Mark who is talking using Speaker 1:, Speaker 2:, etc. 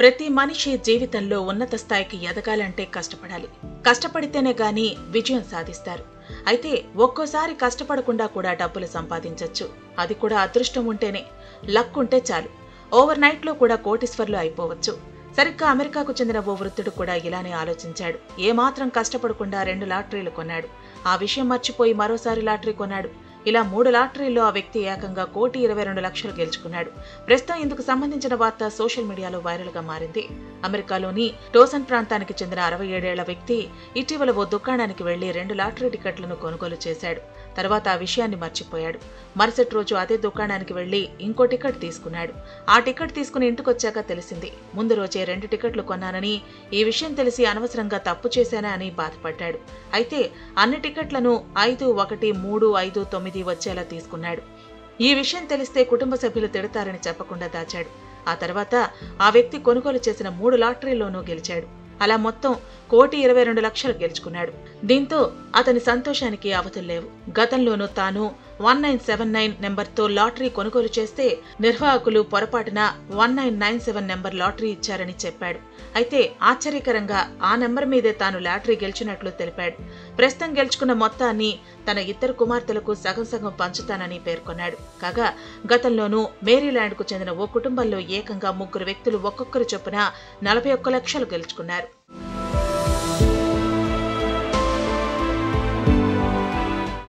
Speaker 1: ప్రతి మనిషి జీవితంలో ఉన్నత స్థాయికి ఎదగాలంటే కష్టపడాలి కష్టపడితేనే గాని విజయం సాధిస్తారు అయితే ఒక్కోసారి కష్టపడకుండా కూడా డబ్బులు సంపాదించొచ్చు అది కూడా అదృష్టం ఉంటేనే లక్ ఉంటే చాలు ఓవర్ నైట్ లో కూడా కోటీశ్వర్లు అయిపోవచ్చు సరిగ్గా అమెరికాకు చెందిన ఓ వృద్ధుడు కూడా ఇలానే ఆలోచించాడు ఏమాత్రం కష్టపడకుండా రెండు లాటరీలు కొన్నాడు ఆ విషయం మర్చిపోయి మరోసారి లాటరీ కొన్నాడు ఇలా మూడు లాటరీల్లో ఆ వ్యక్తి ఏకంగా కోటి ఇరవై రెండు లక్షలు గెలుచుకున్నాడు ప్రస్తుతం ఇందుకు సంబంధించిన వార్త సోషల్ మీడియాలో వైరల్ గా మారింది అమెరికాలోని టోసన్ ప్రాంతానికి చెందిన అరవై ఏడేళ్ల వ్యక్తి ఇటీవల ఓ దుకాణానికి వెళ్లి రెండు లాటరీ టికెట్లను కొనుగోలు చేశాడు తర్వాత ఆ విషయాన్ని మర్చిపోయాడు మరుసటి రోజు అదే దుకాణానికి వెళ్లి ఇంకో టికెట్ తీసుకున్నాడు ఆ టికెట్ తీసుకుని ఇంటికొచ్చాక తెలిసింది ముందు రోజే రెండు టికెట్లు కొన్నానని ఈ విషయం తెలిసి అనవసరంగా తప్పు చేశానా అని బాధపడ్డాడు అయితే అన్ని టికెట్లను ఐదు ఒకటి మూడు ఐదు తొమ్మిది వచ్చేలా తీసుకున్నాడు ఈ విషయం తెలిస్తే కుటుంబ సభ్యులు తిడతారని చెప్పకుండా దాచాడు ఆ తర్వాత ఆ వ్యక్తి కొనుగోలు చేసిన మూడు లాటరీల్లోనూ గెలిచాడు అలా మొత్తం కోటి ఇరవై రెండు లక్షలు గెలుచుకున్నాడు దీంతో అతని సంతోషానికి అవతుల్లేవు గతంలోనూ తాను వన్ నైన్ సెవెన్ నైన్ నెంబర్తో లాటరీ కొనుగోలు చేస్తే నిర్వాహకులు పొరపాటున one nine nine seven number lottery ఇచ్చారని చెప్పాడు అయితే ఆశ్చర్యకరంగా ఆ నెంబర్ మీదే తాను లాటరీ గెలిచినట్లు తెలిపాడు ప్రస్తుతం గెలుచుకున్న మొత్తాన్ని తన ఇద్దరు కుమార్తెలకు సగం సగం పంచుతానని పేర్కొన్నాడు కాగా గతంలోనూ మేరీల్యాండ్కు చెందిన ఓ కుటుంబంలో ఏకంగా ముగ్గురు వ్యక్తులు ఒక్కొక్కరు చొప్పున నలభై ఒక్క లక్షలు గెలుచుకున్నారు